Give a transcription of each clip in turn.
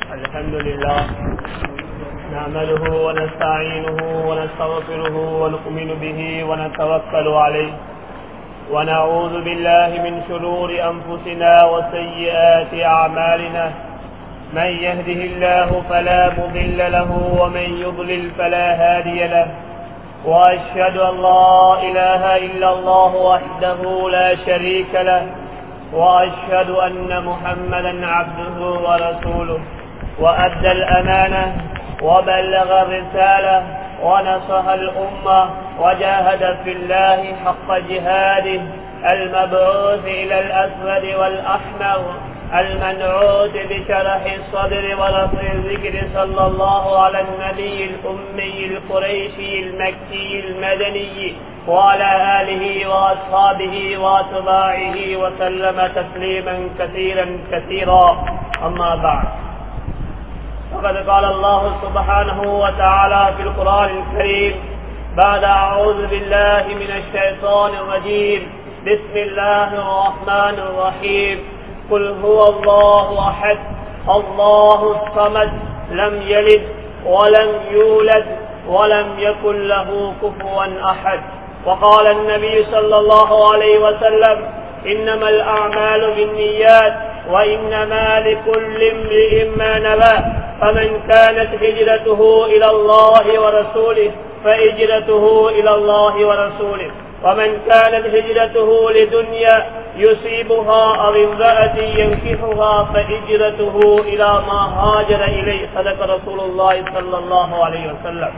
الحمد لله نعمله ونستعينه ونستغفره ونؤمن به ونتوكل عليه ونعوذ بالله من شرور أنفسنا وسيئات أعمالنا من يهده الله فلا مضل له ومن يضلل فلا هادي له وأشهد أن لا إله إلا الله وحده لا شريك له وأشهد أن محمدا عبده ورسوله وأدى الأمانة وبلغ الرسالة ونصح الأمة وجاهد في الله حق جهاده المبعوث إلى الأسود والأحمر المنعوت بشرح الصدر ورفع الذكر صلى الله على النبي الأمي القريشي المكي المدني وعلى آله وأصحابه وأتباعه وسلم تسليما كثيرا كثيرا أما بعد فقد قال الله سبحانه وتعالى في القرآن الكريم بعد أعوذ بالله من الشيطان الرجيم بسم الله الرحمن الرحيم قل هو الله أحد الله الصمد لم يلد ولم يولد ولم يكن له كفوا أحد وقال النبي صلى الله عليه وسلم إنما الأعمال بالنيات وإنما لكل امرئ ما نوى فمن كانت هجرته إلى الله ورسوله فهجرته إلى الله ورسوله ومن كانت هجرته لدنيا يصيبها أو امرأة ينكحها فهجرته إلى ما هاجر إليه صدق رسول الله صلى الله عليه وسلم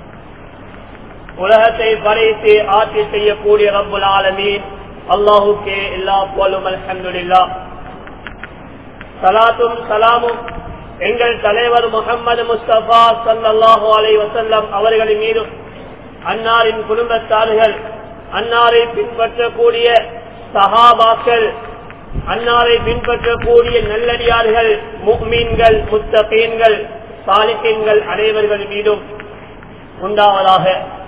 உலகத்தை படைத்து ஆட்சி செய்யக்கூடிய ரப்புல் ஆலமீன் அல்லாஹுக்கே எல்லா போலும் அல்ஹம்துலில்லா சலாத்தும் சலாமும் எங்கள் தலைவர் முகமது முஸ்தபா சல்லாஹூ அலை வசல்லம் அவர்களின் மீதும் அன்னாரின் குடும்பத்தார்கள் அன்னாரை பின்பற்றக்கூடிய சஹாபாக்கள் அன்னாரை பின்பற்றக்கூடிய நல்லடியார்கள் முக்மீன்கள் முத்தகீன்கள் சாலிஹீன்கள் அனைவர்கள் மீதும் உண்டாவதாக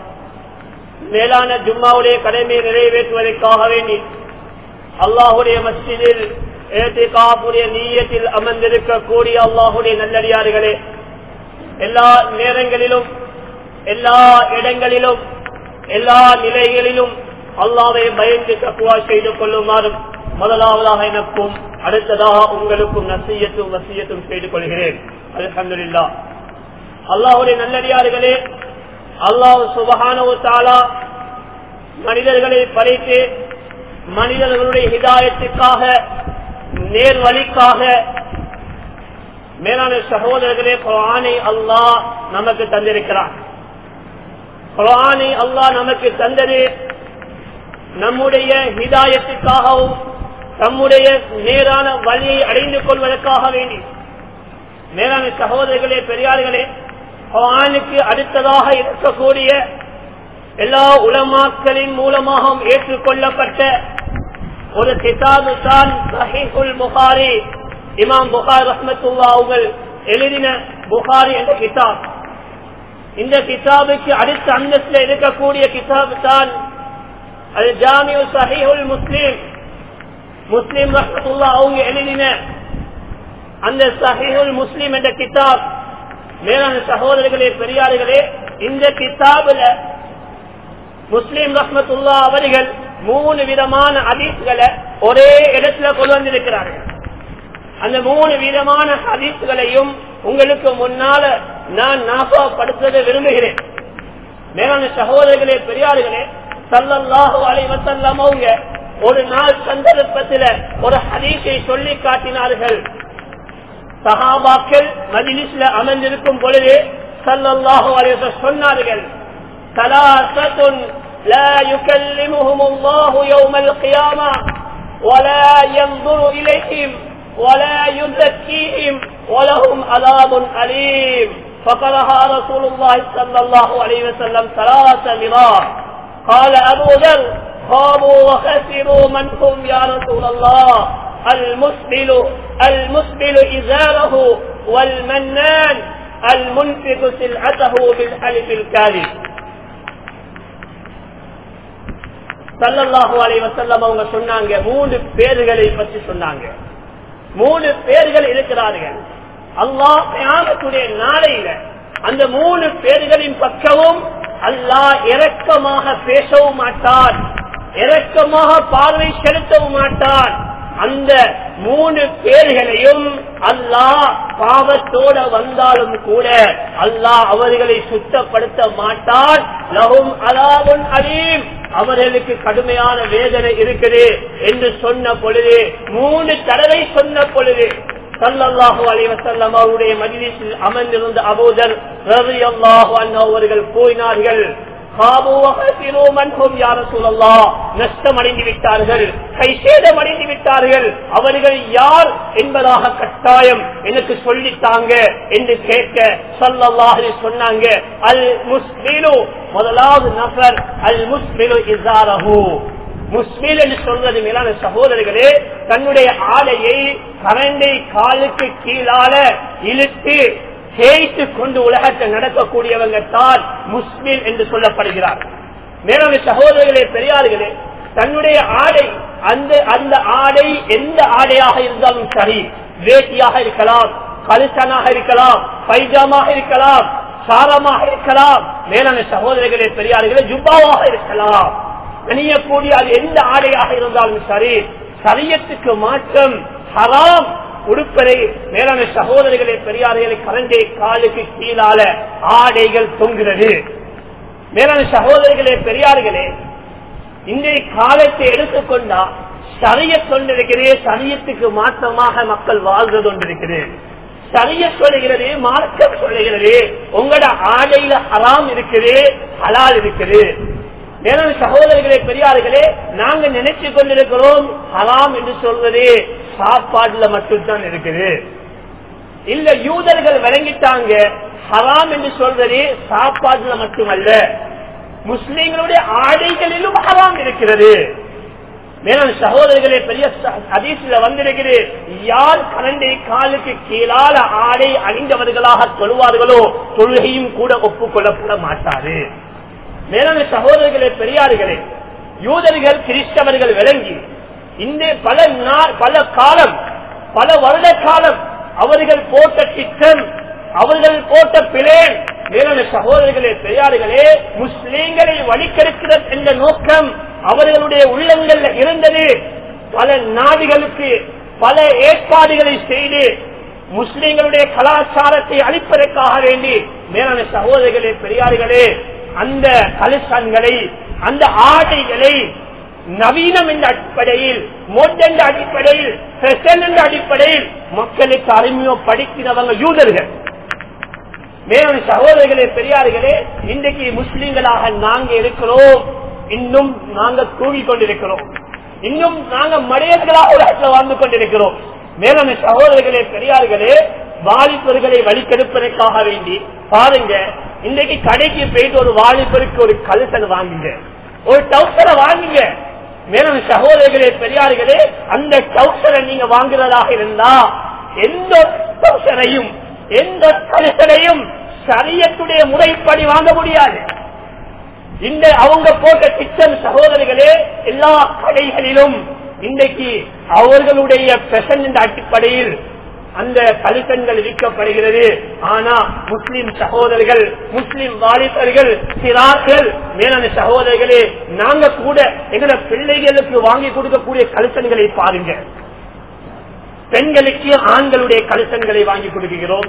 மேலான ஜும்மாவுடைய கடமையை நிறைவேற்றுவதற்காக வேண்டி அல்லாஹுடைய மஸ்ஜிதில் ஏத்திகாப்புடைய நீயத்தில் அமர்ந்திருக்கக்கூடிய அல்லாஹுடைய நல்லடியார்களே எல்லா நேரங்களிலும் எல்லா இடங்களிலும் எல்லா நிலைகளிலும் அல்லாவை பயந்து தக்குவா செய்து கொள்ளுமாறும் முதலாவதாக எனக்கும் அடுத்ததாக உங்களுக்கும் நசியத்தும் வசியத்தும் செய்து கொள்கிறேன் அலமதுல்லா அல்லாஹுடைய நல்லடியார்களே அல்லாஹ் சுபகானவு தாலா மனிதர்களை படைத்து மனிதர்களுடைய ஹிதாயத்துக்காக நேர் வழிக்காக மேலான சகோதரர்களே குரானை அல்லாஹ் நமக்கு தந்திருக்கிறான் குரானை அல்லாஹ் நமக்கு தந்தது நம்முடைய ஹிதாயத்துக்காகவும் நம்முடைய நேரான வழியை அடைந்து கொள்வதற்காக வேண்டி மேலான சகோதரர்களே பெரியார்களே குரானுக்கு அடுத்ததாக இருக்கக்கூடிய எல்லா உலமாக்களின் மூலமாகவும் ஏற்றுக்கொள்ளப்பட்ட ஒரு கிதாபு தான் சஹிஹுல் புகாரி இமாம் புகார் ரஹ்மத்துல்லா அவர்கள் எழுதின புகாரி என்ற கிதாப் இந்த கிதாபுக்கு அடுத்த அந்தஸ்தில் இருக்கக்கூடிய கிதாபு தான் அது ஜாமியு சஹிஹுல் முஸ்லீம் முஸ்லீம் ரஹ்மத்துல்லா அவங்க எழுதின அந்த சஹிஹுல் முஸ்லீம் என்ற கிதாப் மேலான சகோதரர்களே பெரியார்களே இந்த கிதாபுல முஸ்லீம் ரஹ்மத்துல்லா அவர்கள் மூணு விதமான ஹதீஸ்களை ஒரே இடத்துல கொண்டு வந்திருக்கிறார்கள் அந்த மூணு விதமான ஹதீஸ்களையும் உங்களுக்கு முன்னால நான் ஞாபகப்படுத்த விரும்புகிறேன் மேலான சகோதரர்களே பெரியார்களே சல்லல்லாஹு அலைவசல்லம் அவங்க ஒரு நாள் சந்தர்ப்பத்தில் ஒரு ஹதீஸை சொல்லி காட்டினார்கள் சஹாபாக்கள் மஜிலிஸ்ல அமர்ந்திருக்கும் பொழுது சல்லல்லாஹு அலைவச சொன்னார்கள் ثلاثة لا يكلمهم الله يوم القيامة ولا ينظر إليهم ولا يزكيهم ولهم عذاب أليم فقرها رسول الله صلى الله عليه وسلم ثلاث مرار قال أبو ذر خابوا وخسروا من هم يا رسول الله المسبل المسبل إزاره والمنان المنفق سلعته بالحلف الكاذب சல்லல்லாஹு அலை வசல்லம் அவங்க சொன்னாங்க மூணு பேர்களை பற்றி சொன்னாங்க மூணு பேர்கள் இருக்கிறார்கள் அல்லாஹ் கயாமத்துடைய நாளையில அந்த மூணு பேர்களின் பக்கமும் அல்லாஹ் இரக்கமாக பேசவும் மாட்டான் இரக்கமாக பார்வை செலுத்தவும் மாட்டான் அந்த மூணு பேர்களையும் அல்லாஹ் பாவத்தோட வந்தாலும் கூட அல்லாஹ் அவர்களை சுத்தப்படுத்த மாட்டான் லகும் அலாவுன் அலீம் அவர்களுக்கு கடுமையான வேதனை இருக்குது என்று சொன்ன பொழுது மூணு தடவை சொன்ன பொழுது சல்லல்லாஹு அலைவசல்லம் அவருடைய மஜிலிஸில் அமர்ந்திருந்த அபூதர் ரலியல்லாஹு அன்ஹு அவர்கள் கூறினார்கள் நஷ்டம் அடைந்து விட்டார்கள் கைசேதம் அடைந்து விட்டார்கள் அவர்கள் யார் என்பதாக கட்டாயம் எனக்கு சொல்லித்தாங்க என்று கேட்க சொல்லல்லாஹு சொன்னாங்க அல் முஸ்லிலு முதலாவது நபர் அல் முஸ்லிலு இசாரஹு முஸ்லீம் என்று சொல்றது மேலான சகோதரர்களே தன்னுடைய ஆடையை கரண்டை காலுக்கு கீழால இழுத்து தேய்த்து கொண்டு உலகத்தை நடக்கக்கூடியவங்க தான் முஸ்லீம் என்று சொல்லப்படுகிறார் மேலான சகோதரர்களே பெரியார்களே தன்னுடைய ஆடை அந்த அந்த ஆடை எந்த ஆடையாக இருந்தாலும் சரி வேட்டியாக இருக்கலாம் கலிசனாக இருக்கலாம் பைஜாமாக இருக்கலாம் சாரமாக இருக்கலாம் மேலான சகோதரர்களே பெரியார்களே ஜுப்பாவாக இருக்கலாம் அணியக்கூடிய அது எந்த ஆடையாக இருந்தாலும் சரி சரியத்துக்கு மாற்றம் ஹராம் உடுப்பரை மேலான சகோதரிகளை பெரியார்களை கலண்டே காலுக்கு கீழால ஆடைகள் தொங்குகிறது மேலான சகோதரிகளே பெரியார்களே இன்றைய காலத்தை எடுத்துக்கொண்டா சரிய சொல்லிருக்கிறே சரியத்துக்கு மாற்றமாக மக்கள் வாழ்றது கொண்டிருக்கிறேன் சரிய சொல்லுகிறது மார்க்கம் சொல்லுகிறது உங்களோட ஆடையில ஹராம் இருக்குது ஹலால் இருக்குது மேலும் சகோதரர்களே பெரியார்களே நாங்க நினைச்சு கொண்டிருக்கிறோம் ஹராம் என்று சொல்வது சாப்பாடுல மட்டும்தான் இருக்குது இல்ல யூதர்கள் விளங்கிட்டாங்க ஹராம் என்று சொல்வது சாப்பாடுல மட்டுமல்ல முஸ்லிம்களுடைய ஆடைகளிலும் ஹராம் இருக்கிறது மேலும் சகோதரர்களே பெரிய அதிசல வந்திருக்கிறது யார் கரண்டை காலுக்கு கீழால ஆடை அணிந்தவர்களாக தொழுவார்களோ தொழுகையும் கூட ஒப்புக்கொள்ளப்பட மாட்டாரு மேலான சகோதரர்களே பெரியார்களே யூதர்கள் கிறிஸ்தவர்கள் விளங்கி இந்த பல நாள் பல காலம் பல வருட காலம் அவர்கள் போட்ட திட்டம் அவர்கள் போட்ட பிளேன் மேலான சகோதரர்களே பெரியார்களே முஸ்லீம்களை வழிக்கெடுக்கிறது என்ற நோக்கம் அவர்களுடைய உள்ளங்கள் இருந்தது பல நாடுகளுக்கு பல ஏற்பாடுகளை செய்து முஸ்லிம்களுடைய கலாச்சாரத்தை அழிப்பதற்காக வேண்டி மேலான சகோதரர்களே பெரியார்களே அந்த கலிசன்களை அந்த ஆடைகளை நவீனம் என்ற அடிப்படையில் மோட் என்ற அடிப்படையில் ஃபெஷன் என்ற அடிப்படையில் மக்களுக்கு அறிமுகப்படுத்தினவங்க யூதர்கள் மேலும் சகோதரர்களே பெரியார்களே இன்றைக்கு முஸ்லிம்களாக நாங்க இருக்கிறோம் இன்னும் நாங்க தூங்கிக் கொண்டிருக்கிறோம் இன்னும் நாங்க மடையர்களாக உலகத்தில் வாழ்ந்து கொண்டிருக்கிறோம் மேலும் சகோதரர்களே பெரியார்களே வாலிபர்களை வழிக்கெடுப்பதற்காக வேண்டி பாருங்க இன்னைக்கு கடைக்கு போயிட்டு ஒரு வாலிபருக்கு ஒரு கலுசன் வாங்குங்க ஒரு டவுசரை வாங்குங்க மேலும் சகோதரர்களே பெரியார்களே அந்த டவுசரை நீங்க வாங்குறதாக இருந்தா எந்த டவுசரையும் எந்த கலுசனையும் சரியத்துடைய முறைப்படி வாங்க முடியாது இந்த அவங்க போட்ட திட்டம் சகோதரிகளே எல்லா கடைகளிலும் இன்றைக்கு அவர்களுடைய பிரசன்ட் அடிப்படையில் அந்த கலிசன்கள் விற்கப்படுகிறது ஆனா முஸ்லிம் சகோதரர்கள் முஸ்லிம் வாலிபர்கள் சிறார்கள் மேலான சகோதரர்களே நாங்க கூட எங்களோட பிள்ளைகளுக்கு வாங்கி கொடுக்கக்கூடிய கலிசன்களை பாருங்க பெண்களுக்கு ஆண்களுடைய கலிசன்களை வாங்கி கொடுக்கிறோம்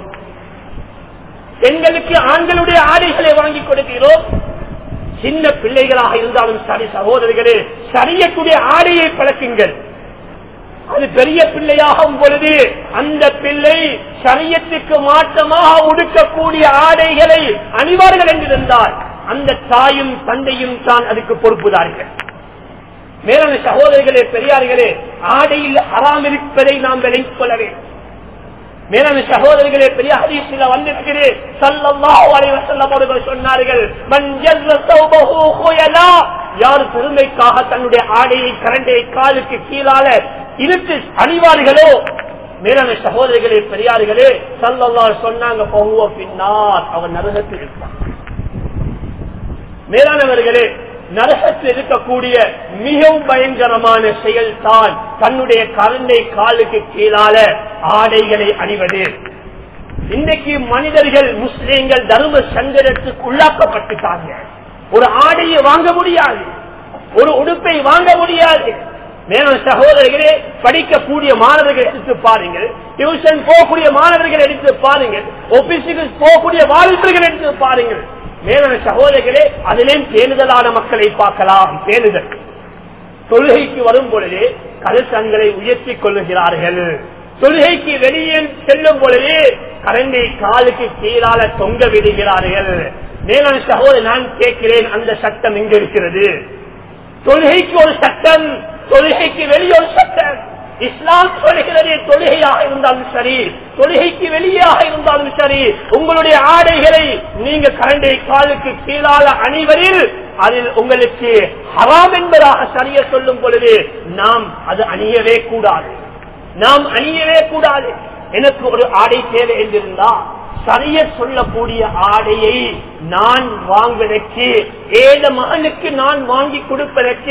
பெண்களுக்கு ஆண்களுடைய ஆடைகளை வாங்கி கொடுக்கிறோம் சின்ன பிள்ளைகளாக இருந்தாலும் சரி சகோதரிகளே சரியக்கூடிய ஆடையை பழக்குங்கள் அது பெரிய பிள்ளையாகும் பொழுது அந்த பிள்ளை சரியத்துக்கு மாற்றமாக உடுக்கக்கூடிய ஆடைகளை அணிவார்கள் என்றிருந்தால் அந்த தாயும் தந்தையும் தான் அதுக்கு பொறுப்புதார்கள் மேலான சகோதரிகளே பெரியார்களே ஆடையில் அறாம் இருப்பதை நாம் விலகிக் கொள்ள வேண்டும் மேலான சகோதரிகளே பெரிய ஹதீஸில் வந்திருக்கிறேன் சல்லல்லாஹு அலைஹி வஸல்லம் அவர்கள் சொன்னார்கள் மன் ஜல்ல ஸௌபஹு ஹுயலா யார் பெருமைக்காக தன்னுடைய ஆடையை கரண்டையை காலுக்கு கீழால இழுத்து அணிவார்களோ மேலான சகோதரிகளே பெரியார்களே சல்லல்லாஹு சொன்னாங்க பகுவ பின்னார் அவன் நரகத்தில் இருப்பான் மேலானவர்களே நரகத்தில் இருக்கக்கூடிய மிகவும் பயங்கரமான செயல் தான் தன்னுடைய கரண்டை காலுக்கு கீழால ஆடைகளை அணிவது இன்றைக்கு மனிதர்கள் முஸ்லீம்கள் தர்ம சங்கடத்துக்கு உள்ளாக்கப்பட்டுட்டாங்க ஒரு ஆடையை வாங்க முடியாது ஒரு உடுப்பை வாங்க முடியாது மேலும் சகோதரர்களே படிக்கக்கூடிய மாணவர்கள் எடுத்து பாருங்கள் டியூஷன் போகக்கூடிய மாணவர்கள் எடுத்து பாருங்கள் ஆபீஸுக்கு போகக்கூடிய வாலிபர்கள் எடுத்து பாருங்கள் மேலான சகோதரர்களே அதிலேயும் பேணுதலான மக்களை பார்க்கலாம் பேணுதல் தொழுகைக்கு வரும் பொழுது கருத்தங்களை உயர்த்திக் கொள்ளுகிறார்கள் தொழுகைக்கு வெளியே செல்லும் பொழுது கரண்டை காலுக்கு கீழால தொங்க விடுகிறார்கள் மேலான சகோதரர் நான் கேட்கிறேன் அந்த சட்டம் எங்க இருக்கிறது தொழுகைக்கு ஒரு சட்டம் தொழுகைக்கு வெளியே ஒரு சட்டம் இஸ்லாம் சொல்கிறது தொழுகையாக இருந்தாலும் சரி தொழுகைக்கு வெளியாக இருந்தாலும் சரி உங்களுடைய ஆடைகளை நீங்க கரண்டை காலுக்கு கீழால அணிவதில் அதில் உங்களுக்கு ஹராம் என்பதாக சரிய சொல்லும் பொழுது நாம் அது அணியவே கூடாது நாம் அணியவே கூடாது எனக்கு ஒரு ஆடை தேவை என்றிருந்தா சரிய சொல்லக்கூடிய ஆடையை நான் வாங்குவதற்கு ஏழ மகனுக்கு நான் வாங்கி கொடுப்பதற்கு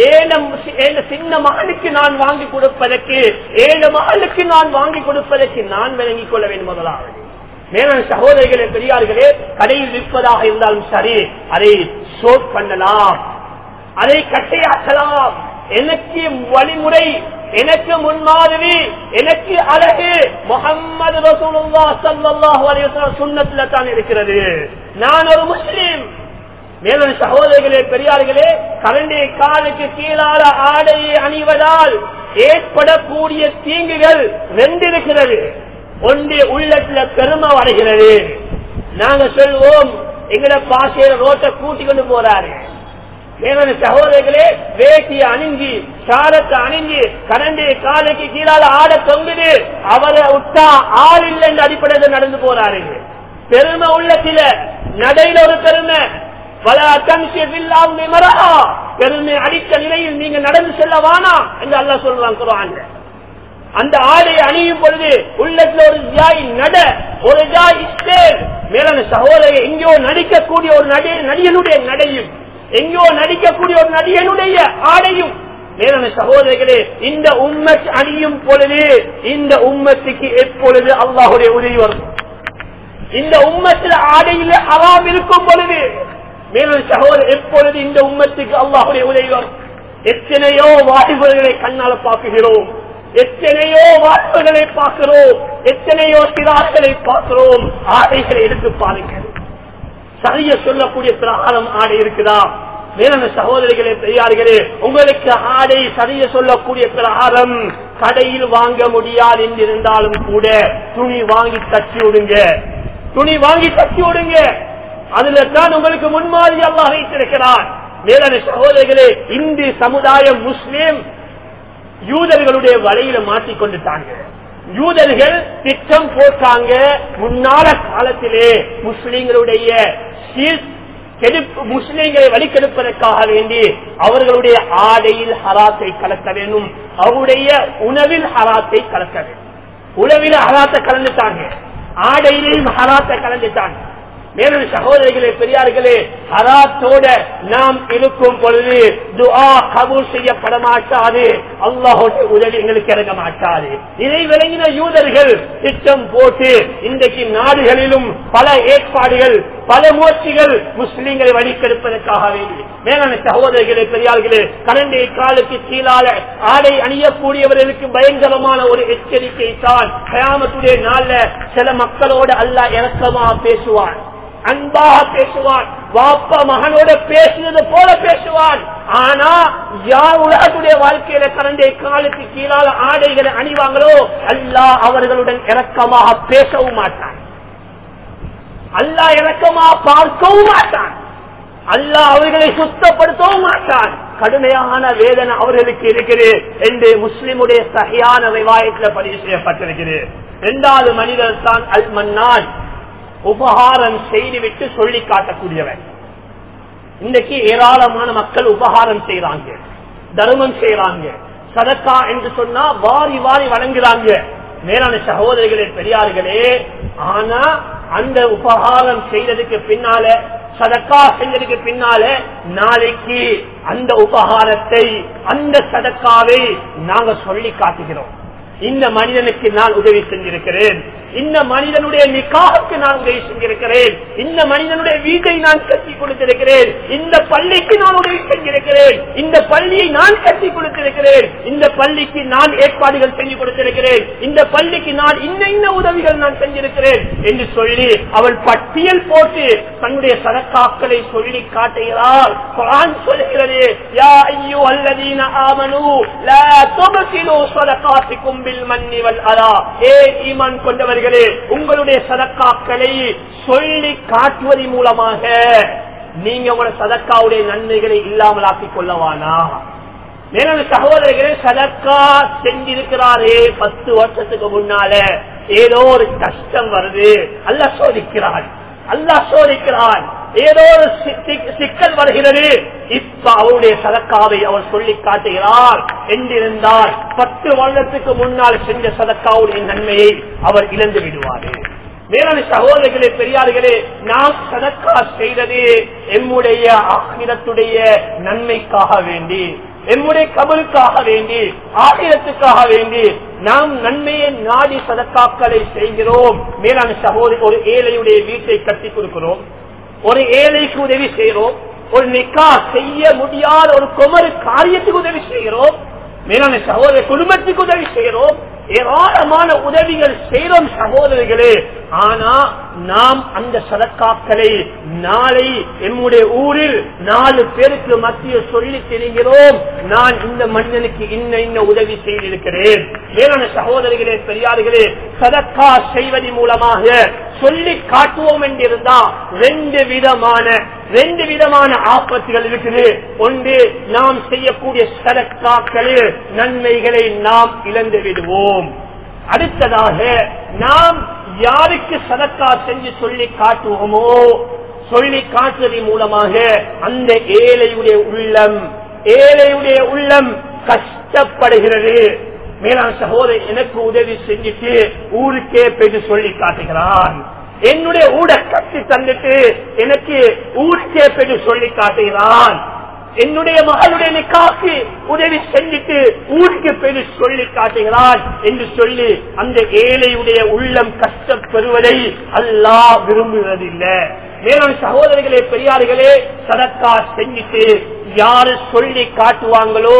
ஏழ சின்ன மகனுக்கு நான் வாங்கி கொடுப்பதற்கு ஏழ மகனுக்கு நான் வாங்கி கொடுப்பதற்கு நான் விளங்கிக் கொள்ள வேண்டும் முதலாவது மேலான சகோதரிகளே பெரியார்களே கடையில் விற்பதாக இருந்தாலும் சரி அதை சோட் பண்ணலாம் அதை கட்டையாக்கலாம் எனக்கு வழிமுறை எனக்கு முன்மாதிரி எனக்கு அழகு முகம்மது ரசூலுல்லா ஸல்லல்லாஹு அலைஹி வஸல்லம் சுன்னத்துல தான் இருக்கிறது நான் ஒரு முஸ்லிம் மேலும் சகோதரர்களே பெரியார்களே கரண்டை காலுக்கு கீழான ஆடையை அணிவதால் ஏற்படக்கூடிய தீங்குகள் ரெண்டு இருக்கிறது ஒன்று உள்ளத்துல பெருமை அடைகிறது நாங்க சொல்வோம் எங்கட பாசையில ரோட்டை கூட்டி கொண்டு போறாரு மேலான சகோதரர்களே வேட்டி அணிஞ்சி சாரத்தை அணிஞ்சி கரண்டை காலைக்கு கீழால ஆட தொங்குது அவரை விட்டா ஆள் இல்லை என்ற அடிப்படையில் நடந்து போறாரு பெருமை உள்ளத்தில நடையில ஒரு பெருமை பல அத்தம்சியெல்லாம் நிமரா பெருமை அடித்த நிலையில் நீங்க நடந்து செல்ல வானா என்று அல்ல சொல்றாங்க குரான் அந்த ஆடை அணியும் பொழுது உள்ளத்துல ஒரு ஜாய் நட ஒரு ஜாய் இஸ்டேல் மேலான சகோதரர் எங்கேயோ நடிக்கக்கூடிய ஒரு நடி நடிகனுடைய நடையும் எங்கோ நடிக்கக்கூடிய ஒரு நடிகனுடைய ஆடையும் மேலான சகோதரர்களே இந்த உம்மத் அணியும் பொழுது இந்த உம்மத்துக்கு எப்பொழுது அல்லாஹுடைய உதவி வரும் இந்த உம்மத்தில் ஆடையில் அவாம் இருக்கும் பொழுது மேலான சகோதரர் எப்பொழுது இந்த உம்மத்துக்கு அல்லாஹுடைய உதவி வரும் எத்தனையோ வாய்ப்புகளை கண்ணால பார்க்குகிறோம் எத்தனையோ வாய்ப்புகளை பார்க்கிறோம் எத்தனையோ சிறார்களை பார்க்கிறோம் ஆடைகளை எடுத்து பாருங்கள் சரிய சொல்லக்கூடிய பிரகாரம் ஆடை இருக்குதா மேலான சகோதரிகளே பெரியார்களே உங்களுக்கு ஆடை சரிய சொல்லக்கூடிய பிரகாரம் கடையில் வாங்க முடியாது என்றிருந்தாலும் கூட துணி வாங்கி தச்சு விடுங்க துணி வாங்கி தச்சு விடுங்க அதுல தான் உங்களுக்கு முன்மாதிரி அல்லாஹ் வைத்திருக்கிறார் மேலான சகோதரிகளே இந்து சமுதாயம் முஸ்லிம் யூதர்களுடைய வலையில மாட்டிக்கொண்டுட்டாங்க யூதர்கள் திட்டம் போட்டாங்க முன்னால காலத்திலே முஸ்லிம்களுடைய முஸ்லிம்களை வழிகெடுப்பதற்காக வேண்டி அவர்களுடைய ஆடையில் ஹராத்தை கலக்க வேண்டும் அவருடைய உணவில் ஹராத்தை கலக்க வேண்டும் உணவில் ஹராத்தை கலந்துட்டாங்க ஆடையிலையும் ஹராத்தை கலந்துட்டாங்க மேலும் சகோதரிகளே பெரியார்களே ஹராத்தோட நாம் இருக்கும் பொழுது துஆ கபூல் செய்யப்பட மாட்டாது அல்லாஹோட உதவி எங்களுக்கு இறங்க மாட்டாது இதை விளங்கின யூதர்கள் திட்டம் போட்டு இன்றைக்கு நாடுகளிலும் பல ஏற்பாடுகள் பல முயற்சிகள் முஸ்லீம்களை வழிக்கெடுப்பதற்காக வேண்டி மேலான சகோதரிகளே பெரியார்களே கரண்டை காலுக்கு கீழால ஆடை அணியக்கூடியவர்களுக்கு பயங்கரமான ஒரு எச்சரிக்கை தான் கயாமத்துடைய நாள்ல சில மக்களோட அல்ல இறக்கமா பேசுவான் அன்பாக பேசுவான் வாப்பா மகனோட பேசுறது போல பேசுவான் ஆனா யார் உலகத்துடைய வாழ்க்கையில கரண்டை காலுக்கு கீழால ஆடைகளை அணிவாங்களோ அல்லா அவர்களுடன் இறக்கமாக பேசவும் மாட்டான் அல்லா இறக்கமா பார்க்கவும் மாட்டான் அல்லா அவர்களை சுத்தப்படுத்தவும் மாட்டான் கடுமையான வேதனை அவர்களுக்கு இருக்குது என்று முஸ்லிமுடைய சகையான விவாயத்தில் பதிவு செய்யப்பட்டிருக்கிறது இரண்டாவது மனிதர் தான் அல் மன்னான் உபகாரம் செய்துவிட்டு சொல்லி காட்டக்கூடியவன் இன்னைக்கு ஏராளமான மக்கள் உபகாரம் செய்யறாங்க தர்மம் செய்யறாங்க சதக்கா என்று சொன்னா வாரி வாரி வழங்குறாங்க மேலான சகோதரிகளே பெரியார்களே ஆனா அந்த உபகாரம் செய்ததுக்கு பின்னால சதக்கா செஞ்சதுக்கு பின்னால நாளைக்கு அந்த உபகாரத்தை அந்த சதக்காவை நாங்க சொல்லி காட்டுகிறோம் இந்த மனிதனுக்கு நான் உதவி செஞ்சிருக்கிறேன் இந்த மனிதனுடைய நிக்காவுக்கு நான் உதவி செஞ்சிருக்கிறேன் இந்த மனிதனுடைய வீட்டை நான் கட்டி கொடுத்திருக்கிறேன் இந்த பள்ளிக்கு நான் உதவி செஞ்சிருக்கிறேன் இந்த பள்ளியை நான் கட்டி கொடுத்திருக்கிறேன் இந்த பள்ளிக்கு நான் ஏற்பாடுகள் செஞ்சு கொடுத்திருக்கிறேன் இந்த பள்ளிக்கு நான் இன்ன இன்ன உதவிகள் நான் செஞ்சிருக்கிறேன் என்று சொல்லி அவள் பட்டியல் போட்டு தன்னுடைய சதக்காக்களை சொல்லி காட்டுகிறார் குரான் சொல்கிறது யா ஐயோ அல்லதீன ஆமனு லா துபசிலு சதகாத்திக்கும் பில் மன்னி வல் அதா ஏ ஈமான் கொண்டவர்களே உங்களுடைய சதக்காக்களை சொல்லி காட்டுவதன் மூலமாக நீங்க உங்களோட சதக்காவுடைய நன்மைகளை இல்லாமல் ஆக்கிக் கொள்ளவானா மேலும் சகோதரர்களே சதக்கா செஞ்சிருக்கிறாரே பத்து வருஷத்துக்கு முன்னால ஏதோ ஒரு கஷ்டம் வருது அல்ல சோதிக்கிறான் அல்லாஹ் சோதிக்கிறான் ஏதோ ஒரு சிக்- சிக்கல் வருகிறது இப்ப அவருடைய சதக்காவை அவர் சொல்லி காட்டுகிறார் என்றிருந்தால் பத்து வருடத்துக்கு முன்னால் செஞ்ச சதக்காவுடைய நன்மையை அவர் இழந்து விடுவார் மேலான சகோதரர்களே பெரியார்களே நாம் சதக்கா செய்தது எம்முடைய ஆகிரத்துடைய நன்மைக்காக வேண்டி எம்முடைய கபலுக்காக வேண்டி ஆகிரத்துக்காக வேண்டி நாம் நன்மையை நாடி சதக்காக்களை செய்கிறோம் மேலான சகோதரி ஒரு ஏழையுடைய வீட்டை கட்டி கொடுக்கிறோம் ஒரு ஏழைக்கு உதவி செய்கிறோம் ஒரு நிக்கா செய்ய முடியாத ஒரு குமரு காரியத்துக்கு உதவி செய்கிறோம் மேலான சகோதர குடும்பத்துக்கு உதவி செய்கிறோம் ஏராளமான உதவிகள் செய்கிறோம் சகோதரிகளே ஆனா நாம் அந்த சதக்காக்களை நாளை எம்முடைய ஊரில் நாலு பேருக்கு மத்திய சொல்லி தெரிகிறோம் நான் இந்த மனிதனுக்கு இன்ன இன்ன உதவி செய்திருக்கிறேன் மேலான சகோதரிகளே பெரியார்களே சதக்கா செய்வதன் மூலமாக சொல்லி காட்டுவோம் என்றிருந்தா ரெண்டு விதமான ரெண்டு விதமான ஆபத்துகள் இருக்குது ஒன்று நாம் செய்யக்கூடிய சதக்காக்களில் நன்மைகளை நாம் இழந்து விடுவோம் அடுத்ததாக நாம் யாருக்கு சதக்கா செஞ்சு சொல்லி காட்டுவோமோ சொல்லி காட்டுவதன் மூலமாக அந்த ஏழையுடைய உள்ளம் ஏழையுடைய உள்ளம் கஷ்டப்படுகிறது மேலான சகோதரன் எனக்கு உதவி செஞ்சுட்டு ஊருக்கே போயிட்டு சொல்லி காட்டுகிறான் என்னுடைய ஊட கட்டி தந்துட்டு எனக்கு ஊருக்கே போயிட்டு சொல்லி காட்டுகிறான் என்னுடைய மகளுடைய நிக்காக்கு உதவி செஞ்சுட்டு ஊருக்கு போய் சொல்லி காட்டுகிறான் என்று சொல்லி அந்த ஏழையுடைய உள்ளம் கஷ்டப்பெறுவதை அல்லாஹ் விரும்புவதில்லை மேலும் சகோதரிகளே பெரியார்களே சதக்கா செஞ்சுட்டு யாரு சொல்லி காட்டுவாங்களோ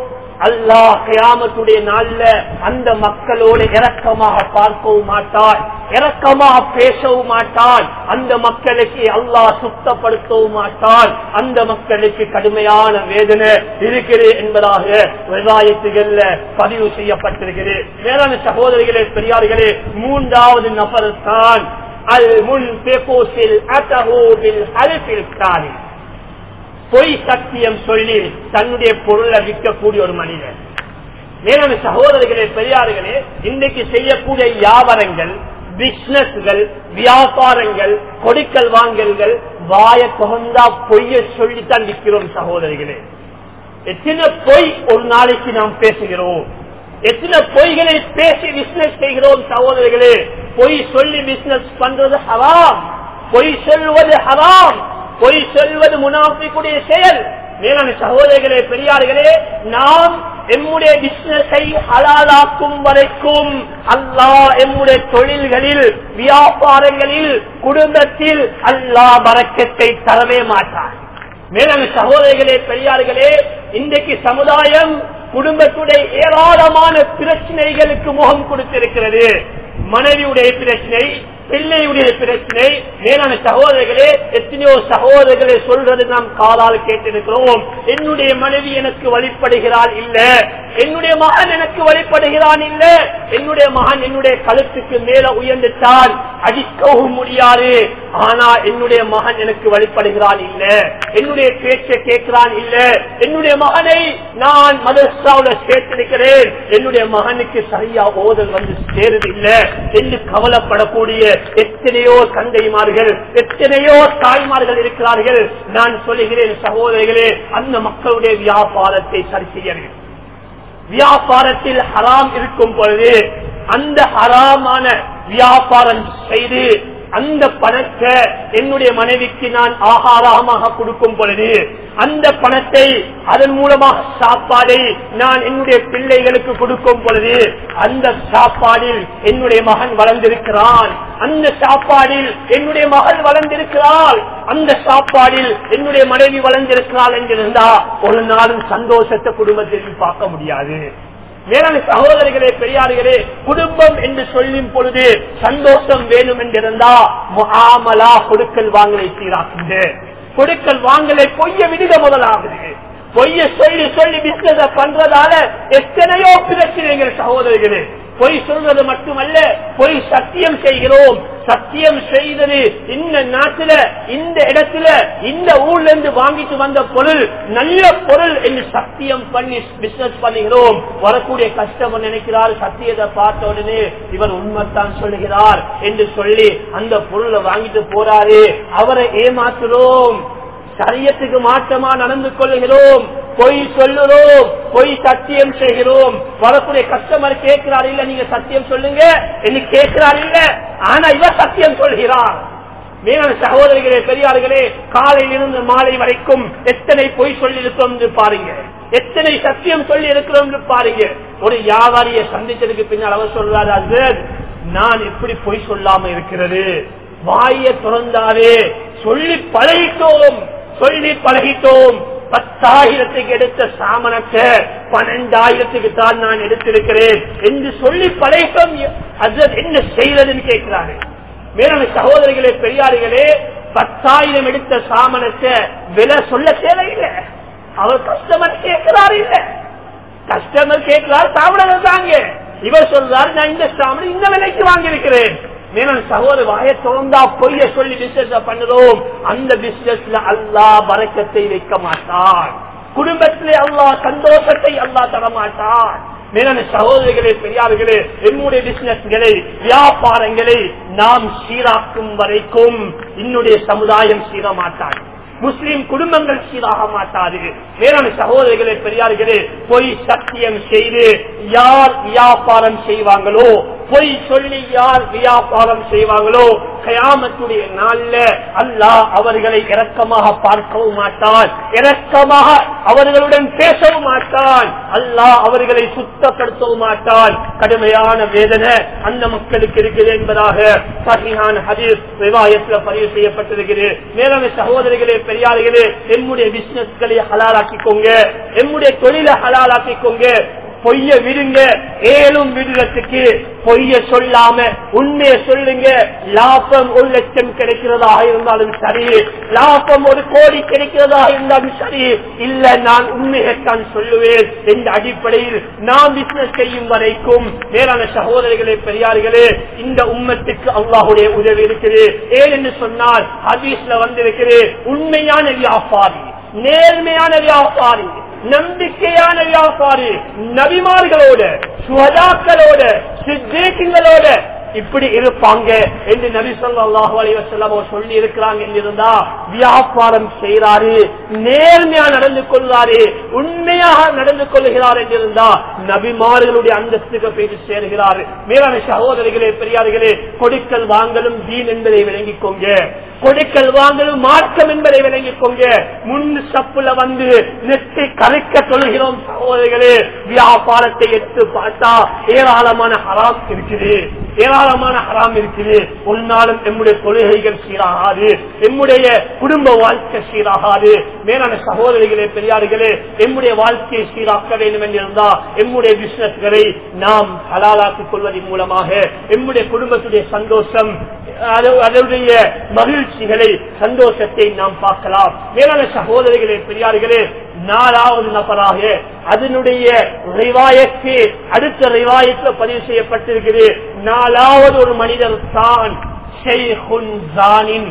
அல்லாஹ் கயாமத்துடைய நாள்ல அந்த மக்களோடு இரக்கமாக பார்க்கவும் மாட்டான் இரக்கமாக பேசவும் மாட்டான் அந்த மக்களுக்கு அல்லாஹ் சுத்தப்படுத்தவும் மாட்டான் அந்த மக்களுக்கு கடுமையான வேதனை இருக்கிறது என்பதாக விவசாயத்துகள்ல பதிவு செய்யப்பட்டிருக்கிறது வேளாண் சகோதரிகளே பெரியார்களே மூன்றாவது நபர் தான் அல் முன் பேப்போசில் அத்தகோவில் அழைப்பில் தானே பொய் சத்தியம் சொல்லி தன்னுடைய பொருளை விற்கக்கூடிய ஒரு மனிதன் மேலான சகோதரர்களே பெரியார்களே இன்னைக்கு செய்யக்கூடிய வியாபாரங்கள் பிசினஸ்கள் வியாபாரங்கள் கொடுக்கல் வாங்கல்கள் வாய கொண்டா பொய்ய சொல்லித்தான் விற்கிறோம் சகோதரிகளே எத்தனை பொய் ஒரு நாளைக்கு நாம் பேசுகிறோம் எத்தனை பொய்களை பேசி பிசினஸ் செய்கிறோம் சகோதரிகளே பொய் சொல்லி பிசினஸ் பண்றது ஹராம் பொய் சொல்வது ஹராம் பொய் சொல்வது முனாஃபிக்குடைய செயல் மேலான சகோதரிகளே பெரியார்களே நாம் எம்முடைய பிசினஸை ஹலாலாக்கும் வரைக்கும் அல்லாஹ் எம்முடைய தொழில்களில் வியாபாரங்களில் குடும்பத்தில் அல்லாஹ் பறக்கத்தை தரவே மாட்டார் மேலான சகோதரிகளே பெரியார்களே இன்றைக்கு சமுதாயம் குடும்பத்துடைய ஏராளமான பிரச்சனைகளுக்கு முகம் கொடுத்திருக்கிறது மனைவியுடைய பிரச்சனை பிள்ளையுடைய பிரச்சனை மேலான சகோதரர்களே எத்தனையோ சகோதரர்களை சொல்றது நாம் காலால் கேட்டிருக்கிறோம் என்னுடைய மனைவி எனக்கு வழிபடுகிறாள் இல்ல என்னுடைய மகன் எனக்கு வழிபடுகிறான் இல்ல என்னுடைய மகன் என்னுடைய கழுத்துக்கு மேல உயர்ந்துட்டான் அடிக்கவும் முடியாது ஆனா என்னுடைய மகன் எனக்கு வழிபடுகிறான் இல்ல என்னுடைய பேச்சை கேட்கிறான் இல்ல என்னுடைய மகனை நான் மதரசாவுல சேர்த்திருக்கிறேன் என்னுடைய மகனுக்கு சரியா ஓதல் வந்து சேருது இல்ல என்று கவலைப்படக்கூடிய எத்தனையோ தந்தைமார்கள் எத்தனையோ தாய்மார்கள் இருக்கிறார்கள் நான் சொல்லுகிறேன் சகோதரிகளே அந்த மக்களுடைய வியாபாரத்தை சரி செய்ய வேண்டும் வியாபாரத்தில் ஹராம் இருக்கும் பொழுது அந்த ஹராமான வியாபாரம் செய்து அந்த பணத்தை என்னுடைய மனைவிக்கு நான் ஆகாரமாக கொடுக்கும் பொழுது அந்த பணத்தை அதன் மூலமாக சாப்பாடை நான் என்னுடைய பிள்ளைகளுக்கு கொடுக்கும் பொழுது அந்த சாப்பாடில் என்னுடைய மகன் வளர்ந்திருக்கிறான் அந்த சாப்பாடில் என்னுடைய மகள் வளர்ந்திருக்கிறாள் அந்த சாப்பாடில் என்னுடைய மனைவி வளர்ந்திருக்கிறாள் என்றிருந்தா ஒரு நாளும் சந்தோஷத்தை குடும்பத்தில் பார்க்க முடியாது வேளாண் சகோதரிகளே பெரியார்களே குடும்பம் என்று சொல்லும் பொழுது சந்தோஷம் வேணும் என்றிருந்தா முகாமலா கொடுக்கல் வாங்கலை சீராக்குங்க கொடுக்கல் வாங்கலை பொய்ய விடுக முதலாகுது பொய்ய சொல்லி சொல்லி பிசினஸ் பண்றதால எத்தனையோ பிரச்சனைகள் சகோதரிகளே பொய் சொல்றது மட்டுமல்ல பொய் சத்தியம் செய்கிறோம் சத்தியம் செய்தது இந்த நாட்டில இந்த இடத்துல இந்த ஊர்ல இருந்து வாங்கிட்டு வந்த பொருள் நல்ல பொருள் என்று சத்தியம் பண்ணி பிசினஸ் பண்ணுகிறோம் வரக்கூடிய கஷ்டம் நினைக்கிறார் சத்தியத்தை பார்த்த உடனே இவர் உண்மைத்தான் சொல்லுகிறார் என்று சொல்லி அந்த பொருளை வாங்கிட்டு போறாரு அவரை ஏமாத்துறோம் சரியத்துக்கு மாற்றமா நடந்து கொள்ளுகிறோம் பொய் சொல்லுறோம் பொய் சத்தியம் செய்கிறோம் வரக்கூடிய கஸ்டமர் கேட்கிறார் இல்ல நீங்க சத்தியம் சொல்லுங்க என்று கேட்கிறார் இல்ல ஆனா இவர் சத்தியம் சொல்கிறார் மேலான சகோதரிகளே பெரியார்களே காலையில் இருந்து மாலை வரைக்கும் எத்தனை பொய் சொல்லி இருக்கிறோம் என்று பாருங்க எத்தனை சத்தியம் சொல்லி இருக்கிறோம் என்று பாருங்க ஒரு வியாபாரியை சந்திச்சதுக்கு பின்னால் அவர் சொல்றாரு "அஸ்ரத், நான் எப்படி பொய் சொல்லாம இருக்கிறது வாயை திறந்தாவே சொல்லி பழகிட்டோம் சொல்லி பழகிட்டோம் பத்தாயிரத்துக்கு எடுத்த சாமனத்தை பன்னெண்டாயிரத்துக்கு தான் நான் எடுத்திருக்கிறேன் என்று சொல்லி பழகிட்டோம் அஸ்ரத் என்ன செய்யறதுன்னு கேட்கிறாரு மேலான சகோதரிகளே பெரியாரிகளே பத்தாயிரம் எடுத்த சாமனத்தை விலை சொல்ல தேவையில்லை அவர் கஸ்டமர் கேட்கிறாரு இல்ல கஸ்டமர் கேட்கிறார் சாமனம் தாங்க இவர் சொல்றாரு நான் இந்த சாமனை இந்த விலைக்கு வாங்கியிருக்கிறேன் மேலும் சகோதர வாய திறந்தா பொய்ய சொல்லி பிசினஸ் பண்ணுறோம் அந்த பிசினஸ்ல அல்லாஹ் பறக்கத்தை வைக்க மாட்டான் குடும்பத்திலே அல்லாஹ் சந்தோஷத்தை அல்லாஹ் தரமாட்டான் மேலான சகோதரிகளே பெரியார்களே என்னுடைய பிசினஸ்களை வியாபாரங்களை நாம் சீராக்கும் வரைக்கும் என்னுடைய சமுதாயம் சீர மாட்டான் முஸ்லிம் குடும்பங்கள் சீராக மாட்டாது வேளாண் சகோதரிகளே பெரியார்களே பொய் சத்தியம் செய்து யார் வியாபாரம் செய்வாங்களோ பொய் சொல்லி யார் வியாபாரம் செய்வாங்களோ கயாமத்துடைய நாள்ல அல்லாஹ் அவர்களை இரக்கமாக பார்க்கவும் மாட்டான் இரக்கமாக அவர்களுடன் பேசவும் மாட்டான் அல்லாஹ் அவர்களை சுத்தப்படுத்தவும் மாட்டான் கடுமையான வேதனை அந்த மக்களுக்கு இருக்குது என்பதாக சகிஹான் ஹதீஸ் விவாயத்தில் பதிவு செய்யப்பட்டிருக்கிறது மேலான சகோதரிகளே பெரியார்களே எம்முடைய பிசினஸ்களை ஹலாலாக்கிக்கோங்க எம்முடைய தொழிலை ஹலாலாக்கிக்கோங்க பொய்ய விடுங்க ஏழும் விடுறதுக்கு பொய்ய சொல்லாம உண்மையை சொல்லுங்க லாபம் ஒரு லட்சம் கிடைக்கிறதாக இருந்தாலும் சரி லாபம் ஒரு கோடி கிடைக்கிறதாக இருந்தாலும் சரி இல்ல நான் உண்மையைத்தான் சொல்லுவேன் என்ற அடிப்படையில் நாம் பிசினஸ் செய்யும் வரைக்கும் மேலான சகோதரிகளே பெரியார்களே இந்த உம்மத்துக்கு அல்லாஹுடைய உதவி இருக்குது ஏன் என்று சொன்னால் ஹதீஸ்ல வந்திருக்கிறது உண்மையான வியாபாரி நேர்மையான வியாபாரி நம்பிக்கையான வியாபாரி நபிமார்களோட சுகதாக்களோட சித்தேக்கிங்களோட இப்படி இருப்பாங்க என்று நபி சொல்லாஹு அலைவசல்லம் சொல்லி இருக்கிறாங்க என்றிருந்தா வியாபாரம் செய்யறாரு நேர்மையா நடந்து கொள்றாரு உண்மையாக நடந்து கொள்கிறார் என்றிருந்தா நபிமார்களுடைய அந்தஸ்துக்கு போயிட்டு சேர்கிறார் மேலான சகோதரிகளே பெரியார்களே கொடுக்கல் வாங்கலும் தீன் என்பதை விளங்கிக் கொங்க கொடுக்கல் வாங்கலும் மார்க்கம் என்பதை விளங்கிக் கொங்க முன் சப்புல வந்து நெட்டை கரைக்க சொல்கிறோம் சகோதரிகளே வியாபாரத்தை எடுத்து பார்த்தா ஏராளமான ஹராம் இருக்குது ஏராளமான ஹராம் இருக்குது ஒரு நாளும் எம்முடைய தொழுகைகள் சீராகாது எம்முடைய குடும்ப வாழ்க்கை சீராகாது மேலான சகோதரிகளே பெரியார்களே எம்முடைய வாழ்க்கையை சீராக்க வேண்டும் என்றிருந்தா எம்முடைய பிசினஸ்களை நாம் ஹலாலாக்கிக் கொள்வதன் மூலமாக எம்முடைய குடும்பத்துடைய சந்தோஷம் அது- அதனுடைய மகிழ்ச்சிகளை சந்தோஷத்தை நாம் பார்க்கலாம் மேலான சகோதரிகளே பெரியார்களே நாலாவது நபராக அதனுடைய ரிவாயத்து அடுத்த ரிவாயத்தில் பதிவு செய்யப்பட்டிருக்கிறது நாலாவது ஒரு மனிதர் தான் ஷைஹுன் ஜானின்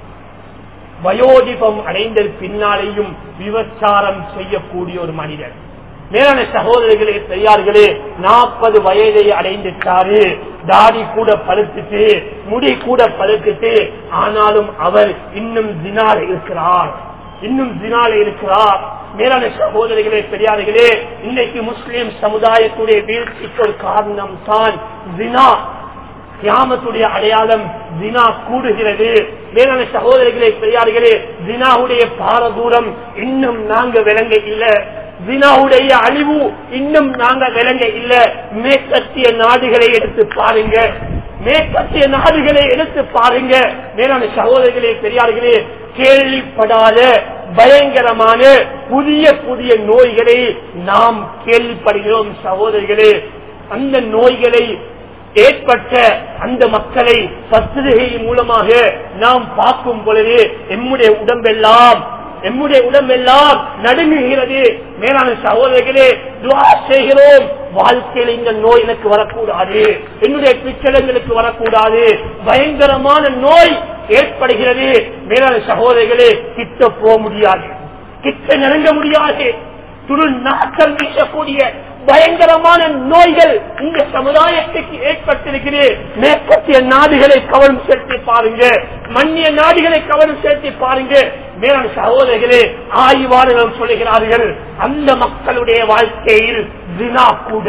வயோதிபம் அடைந்த பின்னாலேயும் விபச்சாரம் செய்யக்கூடிய ஒரு மனிதர் மேலான சகோதரிகளே பெரியார்களே நாற்பது வயதை அடைந்துட்டாரு தாடி கூட பழுத்துட்டு முடி கூட பழுத்துட்டு ஆனாலும் அவர் இன்னும் தினால இருக்கிறார் இன்னும் தினால இருக்கிறார் மேலான சகோதரிகளே பெரியார்களே இன்னைக்கு முஸ்லிம் சமுதாயத்துடைய வீழ்ச்சிக்கு ஒரு காரணம் தான் தினா கியாமத்துடைய அடையாளம் தினா கூடுகிறது மேலான சகோதரிகளே பெரியார்களே தினாவுடைய பாரதூரம் இன்னும் நாங்க விளங்க இல்ல தினாவுடைய அழிவு இன்னும் நாங்க விளங்க இல்ல மேற்கத்திய நாடுகளை எடுத்து பாருங்க மேற்கத்திய நாடுகளை எடுத்து பாருங்க மேலான சகோதரிகளே பெரியார்களே கேள்விப்படாத பயங்கரமான புதிய புதிய நோய்களை நாம் கேள்விப்படுகிறோம் சகோதரிகளே அந்த நோய்களை ஏற்பட்ட அந்த மக்களை பத்திரிகை மூலமாக நாம் பார்க்கும் பொழுது எம்முடைய உடம்பெல்லாம் எம்முடைய உடம்பெல்லாம் நடுங்குகிறது மேலான சகோதரர்களே துவா செய்கிறோம் வாழ்க்கையில் இந்த நோய் எனக்கு வரக்கூடாது என்னுடைய பிச்சளங்களுக்கு வரக்கூடாது பயங்கரமான நோய் ஏற்படுகிறது மேலான சகோதரிகளே கிட்ட போக முடியாது கிட்ட நெருங்க முடியாது துரு நாட்கள் வீசக்கூடிய பயங்கரமான நோய்கள் இந்த சமுதாயத்துக்கு ஏற்பட்டிருக்கிறது மேற்கத்திய நாடுகளை கவனம் செலுத்தி பாருங்க மன்னிய நாடுகளை கவனம் செலுத்தி பாருங்க மேலான சகோதரர்களே ஆய்வாளர்கள் சொல்லுகிறார்கள் அந்த மக்களுடைய வாழ்க்கையில் தினா கூட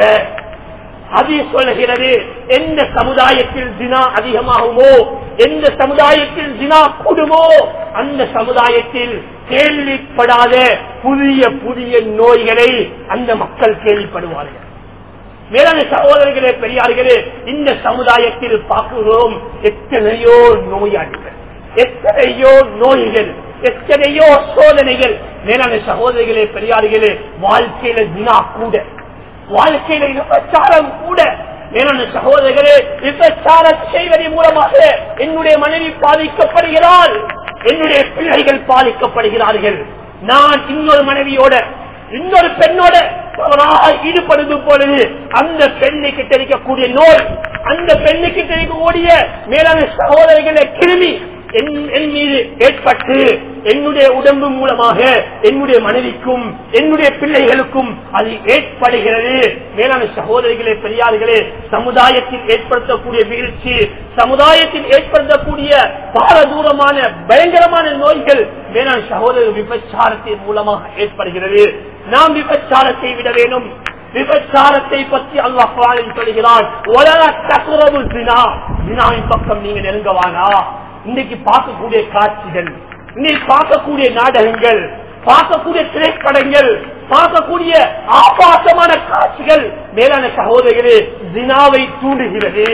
அது சொல்லுகிறது எந்த சமுதாயத்தில் தினா அதிகமாகுமோ எந்த சமுதாயத்தில் தினா கூடுமோ அந்த சமுதாயத்தில் கேள்விப்படாத புதிய புதிய நோய்களை அந்த மக்கள் கேள்விப்படுவார்கள் மேலான சகோதரர்களே பெரியார்களே இந்த சமுதாயத்தில் பார்க்கிறோம் எத்தனையோ நோயாளிகள் எத்தனையோ நோய்கள் எத்தனையோ சோதனைகள் மேலான சகோதரிகளே பெரியார்களே வாழ்க்கையில தினா கூட வாழ்க்கையில விபச்சாரம் கூட மேலான சகோதரர்களே விபச்சாரம் செய்வதன் மூலமாக என்னுடைய மனைவி பாதிக்கப்படுகிறாள் என்னுடைய பிள்ளைகள் பாதிக்கப்படுகிறார்கள் நான் இன்னொரு மனைவியோட இன்னொரு பெண்ணோட தவறாக ஈடுபடுவது பொழுது அந்த பெண்ணுக்கு தெரிவிக்கக்கூடிய நோய் அந்த பெண்ணுக்கு தெரிவிக்கக்கூடிய மேலான சகோதரிகளை கிருமி என் என் மீது ஏற்பட்டு என்னுடைய உடம்பு மூலமாக என்னுடைய மனைவிக்கும் என்னுடைய பிள்ளைகளுக்கும் அது ஏற்படுகிறது மேலான சகோதரிகளே பெரியார்களே சமுதாயத்தில் ஏற்படுத்தக்கூடிய வீழ்ச்சி சமுதாயத்தில் ஏற்படுத்தக்கூடிய பாரதூரமான பயங்கரமான நோய்கள் மேலான சகோதரர் விபச்சாரத்தின் மூலமாக ஏற்படுகிறது நாம் விபச்சாரத்தை விட வேணும் விபச்சாரத்தை பற்றி அல்லாஹ் சொல்கிறான் வினாவின் பக்கம் நீங்க நெருங்கவானா இன்னைக்கு பார்க்கக்கூடிய காட்சிகள் இன்னைக்கு பார்க்கக்கூடிய நாடகங்கள் பார்க்கக்கூடிய திரைப்படங்கள் பார்க்கக்கூடிய ஆபாசமான காட்சிகள் மேலான சகோதரர்களே ஜினாவை தூண்டுகிறது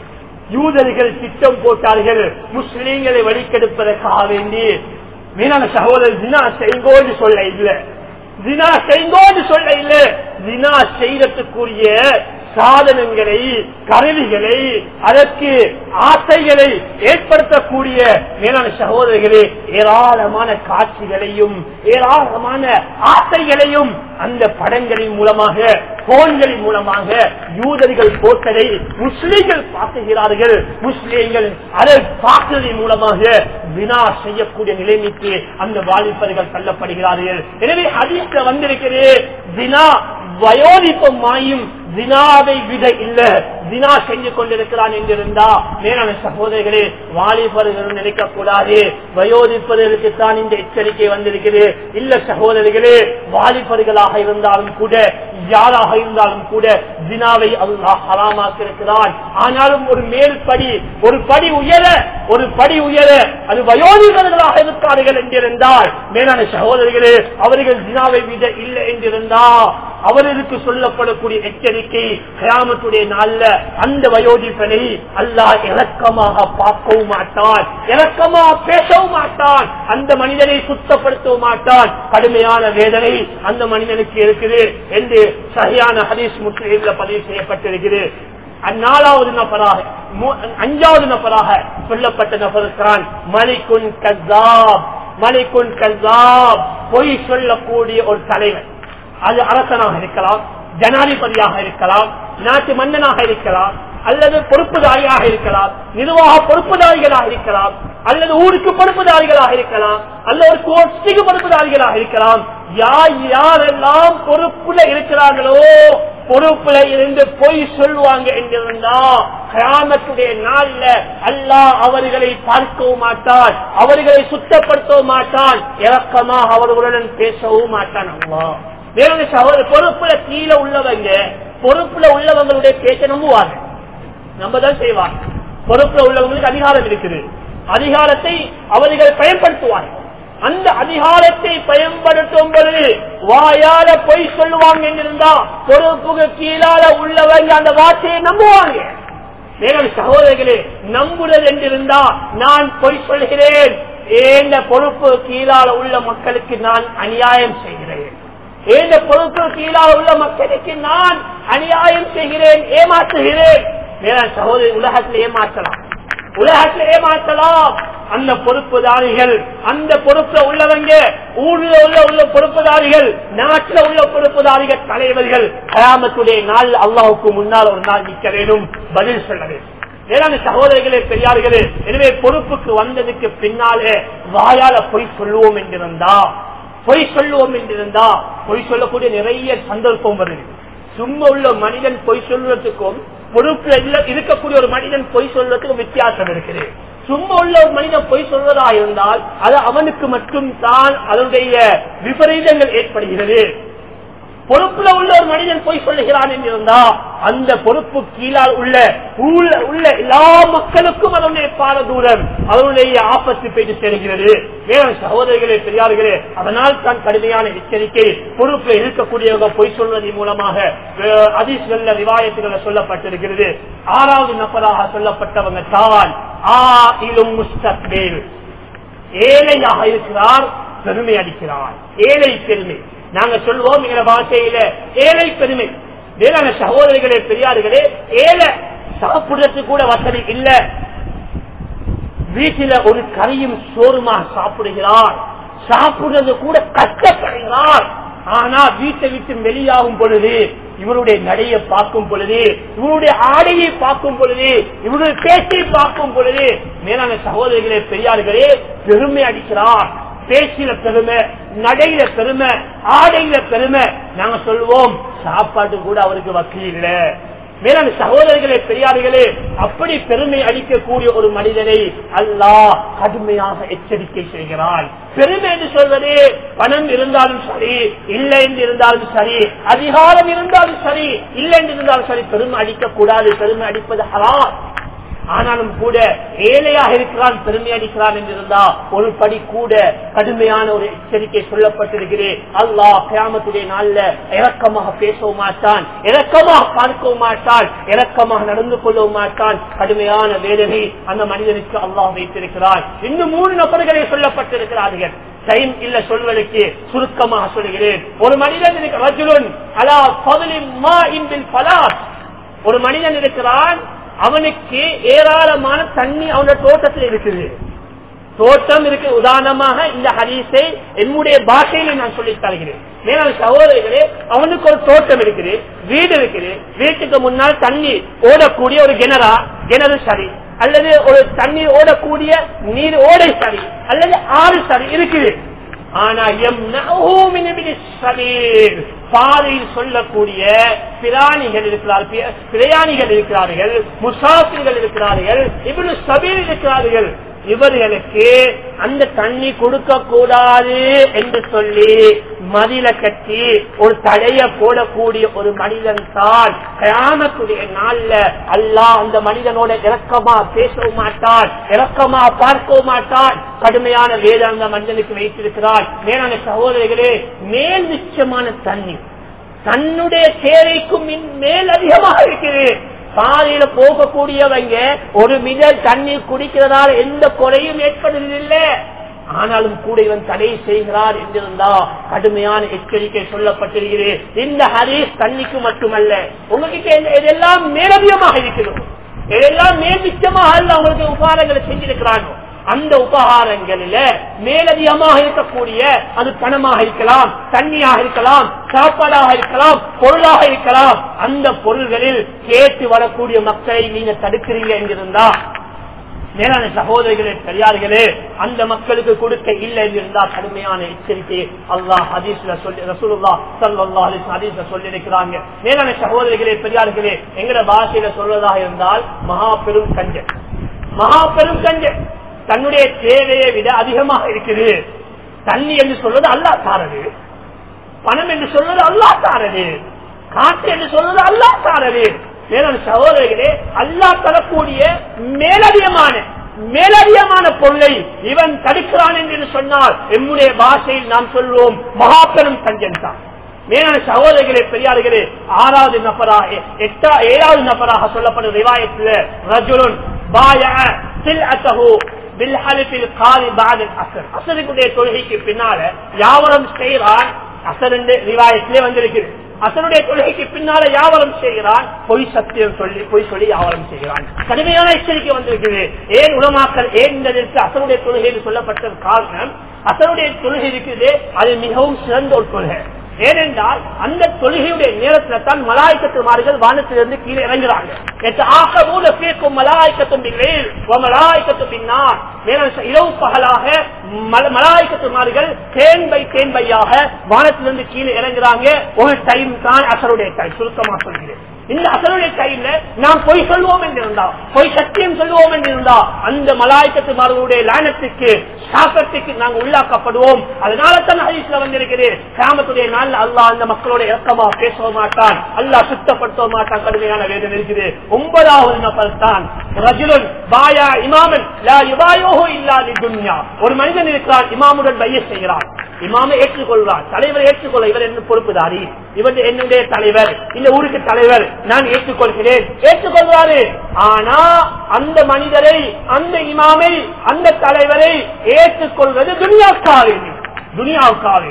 யூதர்கள் திட்டம் போட்டார்கள் முஸ்லீம்களை வழிக்கெடுப்பதற்காக வேண்டி மேலான சகோதரர் ஜினா செய்கோன்னு சொல்ல இல்லை ஜினா செய்கோன்னு சொல்ல இல்லை ஜினா செய்யறதுக்குரிய சாதனங்களை கருவிகளை அதற்கு ஆசைகளை ஏற்படுத்தக்கூடிய மேலான சகோதரர்களே ஏராளமான காட்சிகளையும் ஏராளமான ஆசைகளையும் அந்த படங்களின் மூலமாக போன்களின் மூலமாக யூதர்கள் போட்டதை முஸ்லீம்கள் பார்க்குகிறார்கள் முஸ்லீம்கள் அதை பார்த்ததன் மூலமாக வினா செய்யக்கூடிய நிலைமைக்கு அந்த வாலிபர்கள் தள்ளப்படுகிறார்கள் எனவே அதிக வந்திருக்கிறது வினா வயோதிப்பமாயும் தினாவை விட இல்ல தினா செஞ்சு கொண்டிருக்கிறான் என்றிருந்தா மேலான சகோதரிகளே வாலிபர்கள் நினைக்க கூடாது வயோதிப்பதற்கு தான் இந்த எச்சரிக்கை வந்திருக்கிறது இல்ல சகோதரிகளே வாலிபர்களாக இருந்தாலும் கூட யாராக இருந்தாலும் கூட தினாவை அல்லாஹ் ஹராமாக்கி இருக்கிறான் ஆனாலும் ஒரு மேல் படி ஒரு படி உயர ஒரு படி உயர அது வயோதிபர்களாக இருக்கார்கள் என்றிருந்தால் மேலான சகோதரிகளே அவர்கள் தினாவை விட இல்லை என்றிருந்தா அவர்களுக்கு சொல்லப்படக்கூடிய எச்சரிக்கை கிராமத்துடைய நாள்ல அந்த வயோதிப்பனை அல்லாஹ் இறக்கமாக பார்க்கவும் மாட்டான் இறக்கமாக பேசவும் மாட்டான் அந்த மனிதனை சுத்தப்படுத்தவும் மாட்டான் கடுமையான வேதனை அந்த மனிதனுக்கு இருக்குது என்று சரியான ஹதீஸ் முற்றில பதிவு செய்யப்பட்டிருக்கிறது அந்நாலாவது நபராக அஞ்சாவது நபராக சொல்லப்பட்ட நபர் தான் மலிகுன் கசாப் மலிகுன் கசாப் பொய் சொல்லக்கூடிய ஒரு தலைவர் அது அரசனாக இருக்கலாம் ஜனாதிபதியாக இருக்கலாம் நாட்டு மன்னனாக இருக்கலாம் அல்லது பொறுப்புதாரியாக இருக்கலாம் நிர்வாக பொறுப்புதாரிகளாக இருக்கலாம் அல்லது ஊருக்கு பொறுப்புதாரிகளாக இருக்கலாம் அல்லது ஒரு கோஷ்டிக்கு பொறுப்புதாரிகளாக இருக்கலாம் யார் யாரெல்லாம் பொறுப்புல இருக்கிறார்களோ பொறுப்புல இருந்து பொய் சொல்லுவாங்க என்றிருந்தா கிராமத்துடைய நாள்ல அல்லாஹ் அவர்களை பார்க்கவும் மாட்டான் அவர்களை சுத்தப்படுத்தவும் மாட்டான் இறக்கமாக அவர்களுடன் பேசவும் மாட்டான் அம்மா வேற சகோதர பொறுப்புல கீழே உள்ளவங்க பொறுப்புல உள்ளவங்களுடைய பேச்ச நம்புவாங்க நம்பதான் செய்வாங்க பொறுப்புல உள்ளவங்களுக்கு அதிகாரம் இருக்குது அதிகாரத்தை அவர்கள் பயன்படுத்துவார்கள் அந்த அதிகாரத்தை பயன்படுத்தும் பொழுது வாயால பொய் சொல்லுவாங்க என்றிருந்தா பொறுப்புக்கு கீழால உள்ளவங்க அந்த வார்த்தையை நம்புவாங்க மேலும் சகோதரர்களே நம்புறது என்றிருந்தா நான் பொய் சொல்கிறேன் ஏந்த பொறுப்பு கீழால உள்ள மக்களுக்கு நான் அநியாயம் செய்கிறேன் ஏந்த பொறுப்பு கீழால உள்ள மக்களுக்கு நான் அநியாயம் செய்கிறேன் ஏமாற்றுகிறேன் மேலாண் சகோதரி உலகத்தில் ஏமாற்றலாம் உலகத்தில் ஏமாற்றலாம் அந்த பொறுப்புதாரிகள் அந்த பொறுப்புல உள்ளவங்க ஊர்ல உள்ள உள்ள பொறுப்புதாரிகள் நாட்டில் உள்ள பொறுப்புதாரிகள் தலைவர்கள் கயாமத்துடைய நாள் அல்லாவுக்கு முன்னால் ஒரு நாள் நிற்க வேண்டும் பதில் சொல்ல வேண்டும் வேளாண் சகோதரிகளே பெரியார்களே எனவே பொறுப்புக்கு வந்ததுக்கு பின்னாலே வாயால பொய் சொல்லுவோம் என்றிருந்தா பொய் சொல்லுவோம் என்றிருந்தா பொய் சொல்லக்கூடிய நிறைய சந்தர்ப்பம் வருது சும்மா உள்ள மனிதன் பொய் சொல்றதுக்கும் பொறுப்புல இல்ல- இருக்கக்கூடிய ஒரு மனிதன் பொய் சொல்றதுக்கும் வித்தியாசம் இருக்குது சும்மா உள்ள ஒரு மனிதன் பொய் சொல்வதா இருந்தால் அது அவனுக்கு மட்டும் தான் அதனுடைய விபரீதங்கள் ஏற்படுகிறது பொறுப்புல உள்ள ஒரு மனிதன் பொய் சொல்லுகிறான் என்றிருந்தா அந்த பொறுப்பு கீழால் உள்ள உள்ள உள்ள எல்லா மக்களுக்கும் அதனுடைய பால தூரம் அதனுடைய ஆபத்து போயிட்டு சேர்கிறது வேறு சகோதரிகளே பெரியார்களே அதனால் தான் கடுமையான எச்சரிக்கை பொறுப்புல இருக்கக்கூடியவங்க பொய் சொல்வதன் மூலமாக அஹ், ஹதீஸ்கள்ல ரிவாயத்துகளை சொல்லப்பட்டிருக்கிறது ஆறாவது நபராக சொல்லப்பட்டவங்க தான் ஆ இலும் முஸ்தக்பேல் ஏழையாக இருக்கிறார் பெருமை அடிக்கிறார் ஏழை பெருமை நாங்க சொல்வோம் எங்க பாஷையில ஏழை பெருமை வேளாண் சகோதரிகளே பெரியார்களே ஏழை சாப்பிடுறதுக்கு கூட வசதி இல்ல வீட்டில ஒரு கறியும் சோறுமா சாப்பிடுகிறார் சாப்பிடுறது கூட கஷ்டப்படுகிறார் ஆனா வீட்டை விட்டு வெளியாகும் பொழுது இவருடைய நடையை பார்க்கும் பொழுது இவருடைய ஆடையை பார்க்கும் பொழுது இவருடைய பேச்சை பார்க்கும் பொழுது மேலான சகோதரிகளே பெரியார்களே பெருமை அடிக்கிறார் பேச்சில பெருமை நடையில பெருமை ஆடையில பெருமை நாங்க சொல்லுவோம் சாப்பாட்டு கூட அவருக்கு வக்கீல் இல்ல மேலான சகோதரர்களே பெரியார்களே அப்படி பெருமை அளிக்கக்கூடிய ஒரு மனிதனை அல்லாஹ் கடுமையாக எச்சரிக்கை செய்கிறான் பெருமை என்று சொல்வது பணம் இருந்தாலும் சரி இல்லை என்று இருந்தாலும் சரி அதிகாரம் இருந்தாலும் சரி இல்லை என்று இருந்தாலும் சரி பெருமை அடிக்க கூடாது பெருமை அடிப்பது ஹராம் ஆனாலும் கூட ஏழையாக இருக்கிறான் பெருமை அடிக்கிறான் என்றிருந்தா ஒரு படி கூட கடுமையான ஒரு எச்சரிக்கை சொல்லப்பட்டிருக்கிறேன் அல்லாஹ் கிராமத்துடைய நாள்ல இறக்கமாக பேசவும் மாட்டான் இறக்கமாக பார்க்கவும் மாட்டான் இறக்கமாக நடந்து கொள்ளவும் மாட்டான் கடுமையான வேதனை அந்த மனிதனுக்கு அல்லாஹ் வைத்திருக்கிறான் இன்னும் மூணு நபர்களே சொல்லப்பட்டிருக்கிறார்கள் டைம் இல்ல சொல்வதற்கு சுருக்கமாக சொல்கிறேன் ஒரு மனிதன் இருக்கு ரஜுலுன் அலா பதலி மா இன்பில் பலாத் ஒரு மனிதன் இருக்கிறான் அவனுக்கு ஏராளமான தண்ணி அவனோட தோட்டத்தில் இருக்குது தோட்டம் இருக்கு உதாரணமாக இந்த ஹதீஸை என்னுடைய பாஷையில நான் சொல்லி தருகிறேன் மேலான சகோதரிகளே அவனுக்கு ஒரு தோட்டம் இருக்குது வீடு இருக்குது வீட்டுக்கு முன்னால் தண்ணி ஓடக்கூடிய ஒரு கிணறா கிணறு சரி அல்லது ஒரு தண்ணி ஓடக்கூடிய நீர் ஓடை சரி அல்லது ஆறு சரி இருக்குது ஆனா எம் பாதையில் சொல்லக்கூடிய பிராணிகள் இருக்கிறார்கள் பிரயாணிகள் இருக்கிறார்கள் முசாஃபிர்கள் இருக்கிறார்கள் இப்படி சபீர் இருக்கிறார்கள் இவர்களுக்கு அந்த தண்ணி கொடுக்க கூடாது என்று சொல்லி மதில கட்டி ஒரு தடைய போடக்கூடிய ஒரு மனிதன் தான் கிராமத்துடைய நாள்ல அல்லாஹ் அந்த மனிதனோட இறக்கமா பேசவும் மாட்டான் இறக்கமா பார்க்கவும் மாட்டான் கடுமையான வேத அந்த மனிதனுக்கு வைத்திருக்கிறார் மேலான சகோதரிகளே மேல் நிச்சயமான தண்ணி தன்னுடைய தேவைக்கும் மின் மேல் அதிகமாக இருக்குது பாதையில போகக்கூடியவங்க ஒரு மிதல் தண்ணீர் குடிக்கிறதால எந்த குறையும் ஏற்படுவதில்லை ஆனாலும் கூட இவன் தடை செய்கிறார் என்றிருந்தா கடுமையான எச்சரிக்கை சொல்லப்பட்டிருக்கிறது இந்த ஹரீஸ் தண்ணிக்கு மட்டுமல்ல உங்ககிட்ட எந்த- இதெல்லாம் மேலதிகமாக இருக்கிறோம் இதெல்லாம் மேல்மிச்சமாக அல்ல உங்களுக்கு உபாரங்களை செஞ்சிருக்கிறாங்க அந்த உபகாரங்களில மேலதிகமாக இருக்கக்கூடிய அது பணமாக இருக்கலாம் தண்ணியாக இருக்கலாம் சாப்பாடாக இருக்கலாம் பொருளாக இருக்கலாம் அந்த பொருள்களில் கேட்டு வரக்கூடிய மக்களை நீங்க தடுக்கிறீங்க என்றிருந்தா மேலான சகோதரிகளே பெரியார்களே அந்த மக்களுக்கு கொடுக்க இல்லை என்றிருந்தா கடுமையான எச்சரிக்கை அல்லாஹ் ஹதீஸ்ல சொல்லி ரசூலுல்லா ஸல்லல்லாஹு அலைஹி வஸல்லம் ஹதீஸ்ல சொல்லி இருக்கிறாங்க மேலான சகோதரிகளே பெரியார்களே எங்கட பாஷையில சொல்வதாக இருந்தால் மகா பெரும் கஞ்சன் மகா பெரும் கஞ்சன் தன்னுடைய தேவையை விட அதிகமாக இருக்குது தண்ணி என்று சொல்வது அல்லாஹ் தாரது பணம் என்று சொல்வது அல்லாஹ் தாரது காற்று என்று சொல்வது அல்லாஹ் தாரது மேலான சகோதரர்களே அல்லாஹ் தரக்கூடிய மேலதிகமான மேலதிகமான பொருளை இவன் தடுக்கிறான் என்று சொன்னால் எம்முடைய பாஷையில் நாம் சொல்வோம் மகாபெரும் கஞ்சன் தான் மேலான சகோதரர்களே பெரியார்களே ஆறாவது நபராக எட்டா ஏழாவது நபராக சொல்லப்படும் ரிவாயத்தில் ரஜுலுன் பாய சில்அத்தஹு பில்ஹலிஃபில் காலி பாதல் அசர் அசருக்குடைய தொழுகைக்கு பின்னால யாவரம் செய்கிறான் அசர் என்று ரிவாயத்திலே வந்திருக்கிறது அசனுடைய தொழுகைக்கு பின்னால யாவரம் செய்கிறான் பொய் சத்தியம் சொல்லி பொய் சொல்லி யாவரம் செய்கிறான் கடுமையான எச்சரிக்கை வந்திருக்கிறது ஏன் உலமாக்கல் ஏன் இந்த அசனுடைய தொழுகை என்று சொல்லப்பட்ட காரணம் அசனுடைய தொழுகை இருக்குது அது மிகவும் சிறந்த ஒரு கொள்கை ஏனென்றால் அந்த தொழுகையுடைய நேரத்தில் தான் மலாய்க்கத்துமார்கள் வானத்திலிருந்து கீழே இறங்குறாங்க இரவு பகலாக மலாய்க்கத்துமார்கள் தேன் பை தேன் பையாக வானத்திலிருந்து கீழே இறங்குறாங்க ஒரு டைம் தான் அசருடைய டைம் சுருக்கமா சொல்கிறேன் இந்த அசலுடைய கையில நாம் பொய் சொல்வோம் என்றிருந்தா பொய் சத்தியம் சொல்லுவோம் என்றிருந்தா அந்த மலாய்க்கத்து மார்களுடைய லானத்துக்கு சாசத்துக்கு நாங்கள் உள்ளாக்கப்படுவோம் அதனால தான் ஹரிஸ்ல வந்திருக்கிறது கிராமத்துடைய நாள் அல்லாஹ் அந்த மக்களோட இறக்கமா பேச மாட்டான் அல்லாஹ் சுத்தப்படுத்த மாட்டான் கடுமையான வேதனை இருக்குது ஒன்பதாவது நபர் தான் ரஜுலன் பாயா இமாமன் லா யுபாயோஹோ இல்லாதி துன்யா ஒரு மனிதன் இருக்கிறான் இமாமுடன் பைய செய்கிறான் இமாமை ஏற்றுக்கொள்வார் தலைவர் ஏற்றுக்கொள்ள இவர் என்ன பொறுப்புதாரி இவர் என்னுடைய தலைவர் இந்த ஊருக்கு தலைவர் நான் ஏற்றுக்கொள்கிறேன் ஏற்றுக்கொள்வாரு ஆனா அந்த மனிதரை அந்த இமாமை அந்த தலைவரை ஏற்றுக்கொள்வது துனியாவுக்காக துனியாவுக்காக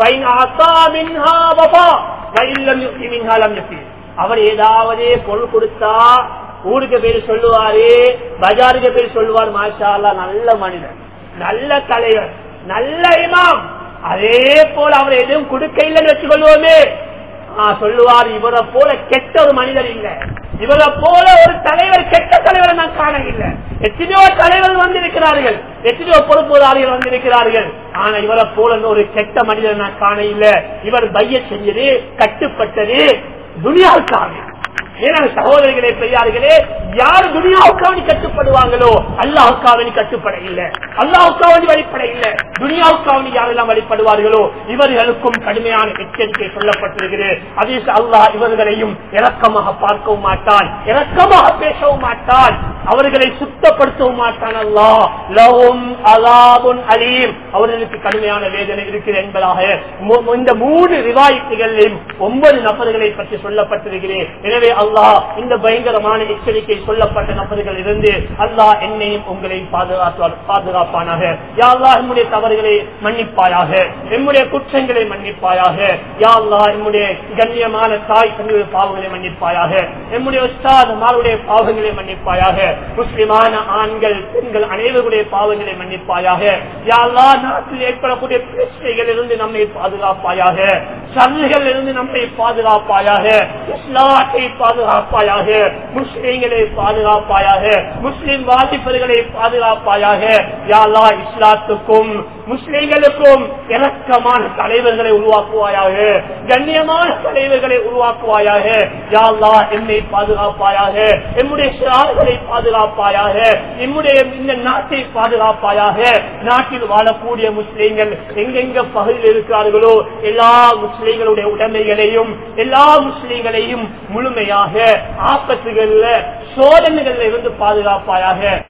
அவர் ஏதாவது பொருள் கொடுத்தா ஊருக்கு பேர் சொல்லுவாரு பஜாருக்கு பேர் சொல்லுவார் மாஷா நல்ல மனிதன் நல்ல தலைவர் நல்ல இமாம் அதே போல அவர் எதுவும் கொடுக்க இல்லைன்னு வச்சுக்கொள்வோமே சொல்லுவார் இவரை போல கெட்ட ஒரு மனிதர் இல்ல இவரை போல ஒரு தலைவர் கெட்ட தலைவரை நான் காண இல்லை எத்தனையோ தலைவர்கள் வந்திருக்கிறார்கள் எத்தனையோ பொறுப்புதாரிகள் வந்திருக்கிறார்கள் ஆனா இவரை போல ஒரு கெட்ட மனிதர் நான் காண இல்லை இவர் பைய செஞ்சது கட்டுப்பட்டது துனியாவுக்காக ஏன்னா சகோதரிகளே பெரியார்களே யார் துனியாவுக்காவணி கட்டுப்படுவாங்களோ அல்லாவுக்காவணி கட்டுப்பட இல்லை அல்லாவுக்காவணி வழிபட இல்லை துனியாவுக்காவணி யாரெல்லாம் வழிபடுவார்களோ இவர்களுக்கும் கடுமையான எச்சரிக்கை சொல்லப்பட்டிருக்கிறது அதே அல்லாஹ் இவர்களையும் இறக்கமாக பார்க்கவும் மாட்டான் இறக்கமாக பேசவும் மாட்டான் அவர்களை சுத்தப்படுத்தவும் மாட்டான் அல்லா லவும் அலாபுன் அலீம் அவர்களுக்கு கடுமையான வேதனை இருக்கிறது என்பதாக இந்த மூணு ரிவாய்த்துகளிலும் ஒன்பது நபர்களை பற்றி சொல்லப்பட்டிருக்கிறேன் எனவே அல்லாஹ் இந்த பயங்கரமான எச்சரிக்கை சொல்லப்பட்ட நபர்கள் இருந்து அல்லாஹ் என்னையும் உங்களை பாதுகாப்பார் பாதுகாப்பானாக யாழ்லா என்னுடைய தவறுகளை மன்னிப்பாயாக என்னுடைய குற்றங்களை மன்னிப்பாயாக யாழ்லா என்னுடைய கண்ணியமான தாய் தன்னுடைய பாவங்களை மன்னிப்பாயாக என்னுடைய உஸ்தாத் மாருடைய பாவங்களை மன்னிப்பாயாக முஸ்லிமான ஆண்கள் பெண்கள் அனைவருடைய பாவங்களை மன்னிப்பாயாக யாழ்லா நாட்டில் ஏற்படக்கூடிய பிரச்சனைகள் இருந்து நம்மை பாதுகாப்பாயாக சல்லுகள் இருந்து நம்மை பாதுகாப்பாயாக இஸ்லாத்தை பாதுகாப்பாயாக முஸ்லீம்களை பாதுகாப்பாயாக முஸ்லிம் வாசிப்பர்களை பாதுகாப்பாயாக யாழ்லா இஸ்லாத்துக்கும் முஸ்லீம்களுக்கும் இறக்கமான தலைவர்களை உருவாக்குவாயாக கண்ணியமான தலைவர்களை உருவாக்குவாயாக யாழ்லா என்னை பாதுகாப்பாயாக எம்முடைய சிறார்களை பாதுகாப்பாயாக எம்முடைய இந்த நாட்டை பாதுகாப்பாயாக நாட்டில் வாழக்கூடிய முஸ்லீம்கள் எங்கெங்க பகுதியில் இருக்கிறார்களோ எல்லா முஸ்லீம்களுடைய உடைமைகளையும் எல்லா முஸ்லீம்களையும் முழுமையாக ஆபத்துகள்ல சோதனைகளில் இருந்து பாதுகாப்பாயாக